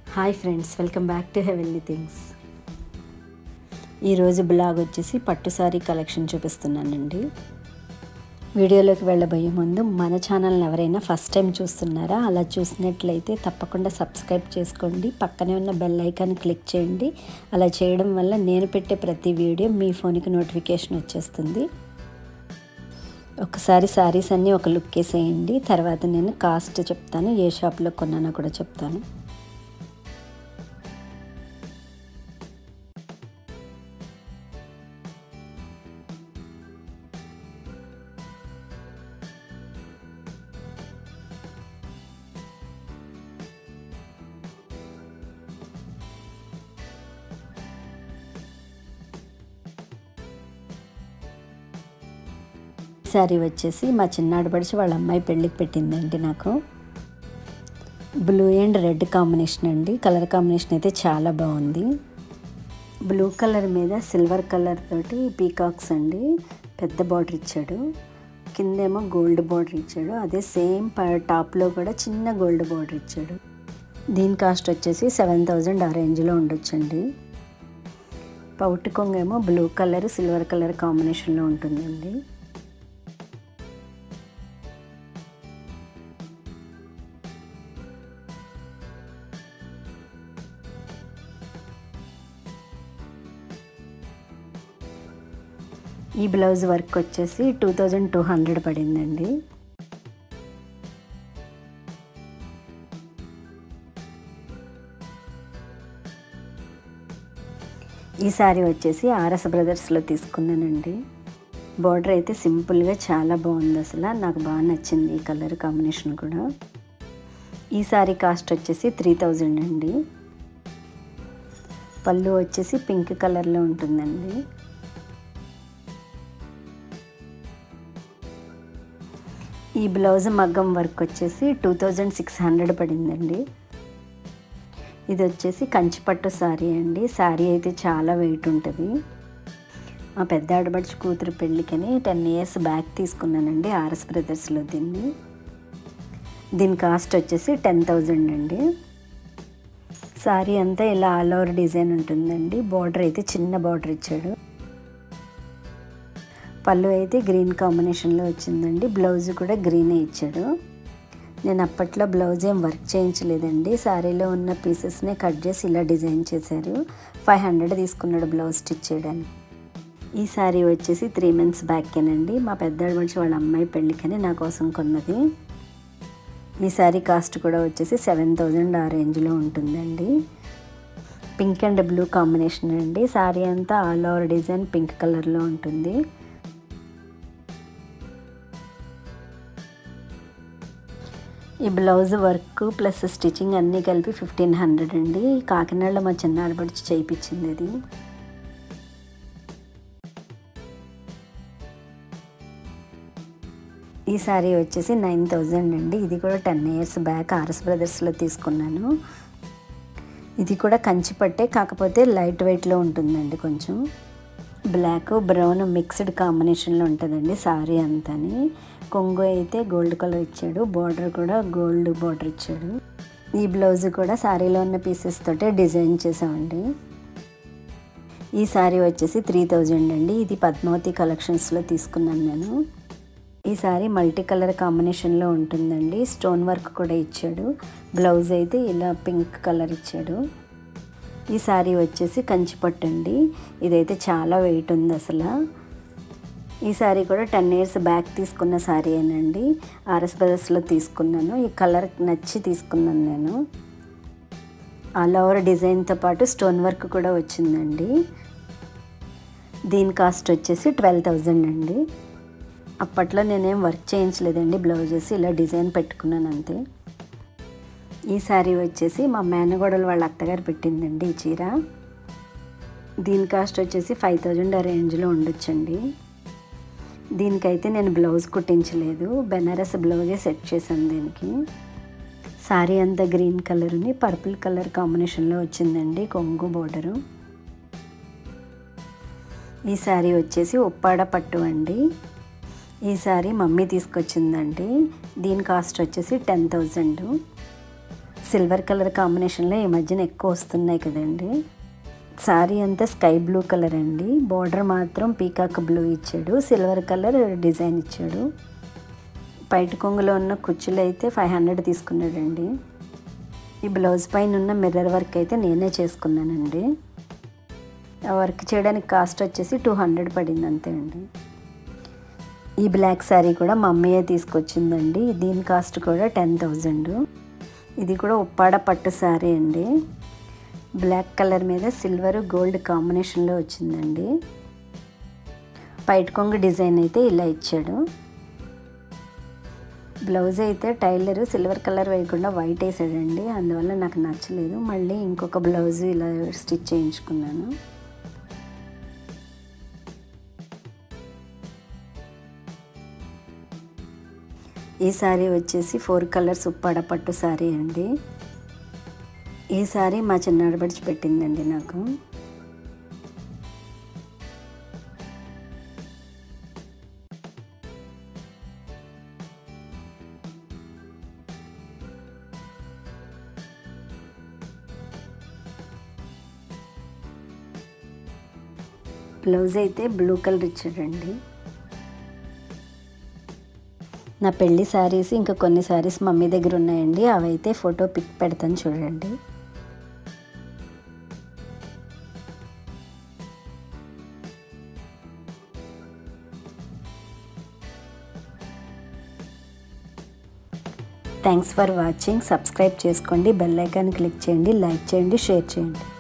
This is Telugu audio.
hi friends welcome back to heavenly things ఈరోజు బ్లాగ్ వచ్చేసి పట్టు సారీ కలెక్షన్ చూపిస్తున్నానండి వీడియోలోకి వెళ్ళబోయే ముందు మన ఛానల్ని ఎవరైనా ఫస్ట్ టైం చూస్తున్నారా అలా చూసినట్లయితే తప్పకుండా సబ్స్క్రైబ్ చేసుకోండి పక్కనే ఉన్న బెల్ ఐకాన్ క్లిక్ చేయండి అలా చేయడం వల్ల నేను పెట్టే ప్రతి వీడియో మీ ఫోన్కి నోటిఫికేషన్ వచ్చేస్తుంది ఒకసారి శారీస్ అన్నీ ఒక లుక్ వేసేయండి తర్వాత నేను కాస్ట్ చెప్తాను ఏ షాప్లో కొన్నానో కూడా చెప్తాను శారీ వచ్చేసి మా చిన్నాడపడిచి వాళ్ళ అమ్మాయి పెళ్ళికి పెట్టిందండి నాకు బ్లూ అండ్ రెడ్ కాంబినేషన్ అండి కలర్ కాంబినేషన్ అయితే చాలా బాగుంది బ్లూ కలర్ మీద సిల్వర్ కలర్ తోటి పీకాక్స్ అండి పెద్ద బార్డర్ ఇచ్చాడు కిందేమో గోల్డ్ బార్డర్ ఇచ్చాడు అదే సేమ్ టాప్లో కూడా చిన్న గోల్డ్ బార్డర్ ఇచ్చాడు దీని కాస్ట్ వచ్చేసి సెవెన్ థౌజండ్ ఆ రేంజ్లో ఉండొచ్చండి పౌట్ కొంగేమో బ్లూ కలర్ సిల్వర్ కలర్ కాంబినేషన్లో ఉంటుందండి ఈ బ్లౌజ్ వర్క్ వచ్చేసి టూ థౌజండ్ టూ హండ్రెడ్ పడిందండి ఈ శారీ వచ్చేసి ఆర్ఎస్ బ్రదర్స్లో తీసుకున్నానండి బార్డర్ అయితే సింపుల్గా చాలా బాగుంది అసలు నాకు బాగా నచ్చింది ఈ కలర్ కాంబినేషన్ కూడా ఈ శారీ కాస్ట్ వచ్చేసి త్రీ థౌజండ్ అండి పళ్ళు వచ్చేసి పింక్ కలర్లో ఉంటుందండి ఈ బ్లౌజ్ మగ్గం వర్క్ వచ్చేసి టూ థౌజండ్ సిక్స్ హండ్రెడ్ పడిందండి ఇది వచ్చేసి కంచిపట్టు శారీ అండి శారీ అయితే చాలా వెయిట్ ఉంటుంది మా పెద్ద ఆడబడిచి కూతురు పెళ్ళికని టెన్ ఇయర్స్ బ్యాక్ తీసుకున్నానండి ఆర్ఎస్ బ్రదర్స్లో దీన్ని దీని కాస్ట్ వచ్చేసి టెన్ థౌజండ్ అండి శారీ అంతా ఇలా ఆల్ ఓవర్ డిజైన్ ఉంటుందండి బార్డర్ అయితే చిన్న బార్డర్ ఇచ్చాడు పళ్ళు అయితే గ్రీన్ కాంబినేషన్లో వచ్చిందండి బ్లౌజ్ కూడా గ్రీనే ఇచ్చాడు నేను అప్పట్లో బ్లౌజ్ ఏం వర్క్ చేయించలేదండి శారీలో ఉన్న పీసెస్నే కట్ చేసి ఇలా డిజైన్ చేశారు ఫైవ్ హండ్రెడ్ తీసుకున్నాడు బ్లౌజ్ స్టిచ్ చేయడానికి ఈ శారీ వచ్చేసి త్రీ మంత్స్ బ్యాక్కేనండి మా పెద్ద మనిషి వాళ్ళ అమ్మాయి పెళ్ళికని నా కోసం కొన్నది ఈ శారీ కాస్ట్ కూడా వచ్చేసి సెవెన్ థౌజండ్ ఆ రేంజ్లో ఉంటుందండి పింక్ అండ్ బ్లూ కాంబినేషన్ అండి శారీ అంతా ఆల్ ఓవర్ డిజైన్ పింక్ కలర్లో ఉంటుంది ఈ బ్లౌజ్ వర్క్ ప్లస్ స్టిచ్చింగ్ అన్నీ కలిపి ఫిఫ్టీన్ హండ్రెడ్ అండి కాకినాడలో మా చిన్న ఆడపడిచి చేయించింది అది ఈ శారీ వచ్చేసి నైన్ థౌజండ్ అండి ఇది కూడా టెన్ ఇయర్స్ బ్యాక్ ఆర్ఎస్ బ్రదర్స్లో తీసుకున్నాను ఇది కూడా కంచి పట్టే కాకపోతే లైట్ వెయిట్లో ఉంటుందండి కొంచెం బ్లాక్ బ్రౌన్ మిక్స్డ్ కాంబినేషన్లో ఉంటుందండి శారీ అంతాని కొంగు అయితే గోల్డ్ కలర్ ఇచ్చాడు బార్డర్ కూడా గోల్డ్ బార్డర్ ఇచ్చాడు ఈ బ్లౌజ్ కూడా శారీలో ఉన్న పీసెస్ తోటే డిజైన్ చేసామండి ఈ శారీ వచ్చేసి త్రీ థౌజండ్ అండి ఇది పద్మావతి కలెక్షన్స్లో తీసుకున్నాను నేను ఈ శారీ మల్టీ కలర్ కాంబినేషన్లో ఉంటుందండి స్టోన్ వర్క్ కూడా ఇచ్చాడు బ్లౌజ్ అయితే ఇలా పింక్ కలర్ ఇచ్చాడు ఈ శారీ వచ్చేసి కంచిపట్టు అండి ఇదైతే చాలా వెయిట్ ఉంది అసలు ఈ శారీ కూడా టెన్ ఇయర్స్ బ్యాక్ తీసుకున్న శారీ ఏనండి ఆర్ఎస్ బ్రదర్స్లో తీసుకున్నాను ఈ కలర్ నచ్చి తీసుకున్నాను నేను ఆల్ ఓవర్ డిజైన్తో పాటు స్టోన్ వర్క్ కూడా వచ్చిందండి దీని కాస్ట్ వచ్చేసి ట్వెల్వ్ థౌజండ్ అండి అప్పట్లో నేనేం వర్క్ చేయించలేదండి బ్లౌజెస్ ఇలా డిజైన్ పెట్టుకున్నాను అంతే ఈ శారీ వచ్చేసి మా మేనగోడలు వాళ్ళ అత్తగారు పెట్టిందండి ఈ చీర దీని కాస్ట్ వచ్చేసి ఫైవ్ థౌజండ్ ఆ రేంజ్లో ఉండొచ్చండి దీనికైతే నేను బ్లౌజ్ కుట్టించలేదు బెనారస్ బ్లౌజే సెట్ చేశాను దీనికి శారీ అంతా గ్రీన్ కలర్ని పర్పుల్ కలర్ కాంబినేషన్లో వచ్చిందండి కొంగు బోర్డరు ఈ శారీ వచ్చేసి ఉప్పాడ పట్టు అండి ఈ శారీ మమ్మీ తీసుకొచ్చిందండి దీని కాస్ట్ వచ్చేసి టెన్ థౌజండ్ సిల్వర్ కలర్ కాంబినేషన్లో ఈ మధ్యన ఎక్కువ వస్తున్నాయి కదండి శారీ అంతా స్కై బ్లూ కలర్ అండి బార్డర్ మాత్రం పీకాక్ బ్లూ ఇచ్చాడు సిల్వర్ కలర్ డిజైన్ ఇచ్చాడు పైట కొంగులో ఉన్న కుచ్చులు అయితే ఫైవ్ హండ్రెడ్ తీసుకున్నాడండి ఈ బ్లౌజ్ పైన ఉన్న మిర్రర్ వర్క్ అయితే నేనే చేసుకున్నానండి ఆ వర్క్ చేయడానికి కాస్ట్ వచ్చేసి టూ హండ్రెడ్ పడింది అంతే అండి ఈ బ్లాక్ శారీ కూడా మా అమ్మయ్య తీసుకొచ్చిందండి దీని కాస్ట్ కూడా టెన్ థౌజండ్ ఇది కూడా ఉప్పాడ పట్టు శారీ అండి బ్లాక్ కలర్ మీద సిల్వర్ గోల్డ్ కాంబినేషన్లో వచ్చిందండి పైట కొంగు డిజైన్ అయితే ఇలా ఇచ్చాడు బ్లౌజ్ అయితే టైలర్ సిల్వర్ కలర్ వేయకుండా వైట్ వేసాడండి అందువల్ల నాకు నచ్చలేదు మళ్ళీ ఇంకొక బ్లౌజ్ ఇలా స్టిచ్ చేయించుకున్నాను ఈ శారీ వచ్చేసి ఫోర్ కలర్స్ ఉప్పాడ పట్టు శారీ అండి ఈ శారీ మా చిన్నాడబడిచి పెట్టిందండి నాకు బ్లౌజ్ అయితే బ్లూ కలర్ ఇచ్చాడండి నా పెళ్లి శారీస్ ఇంకా కొన్ని శారీస్ మమ్మీ దగ్గర ఉన్నాయండి అవి అయితే ఫోటో పిక్ పెడతాను చూడండి థ్యాంక్స్ ఫర్ వాచింగ్ సబ్స్క్రైబ్ చేసుకోండి బెల్ ఐకాన్ క్లిక్ చేయండి లైక్ చేయండి షేర్ చేయండి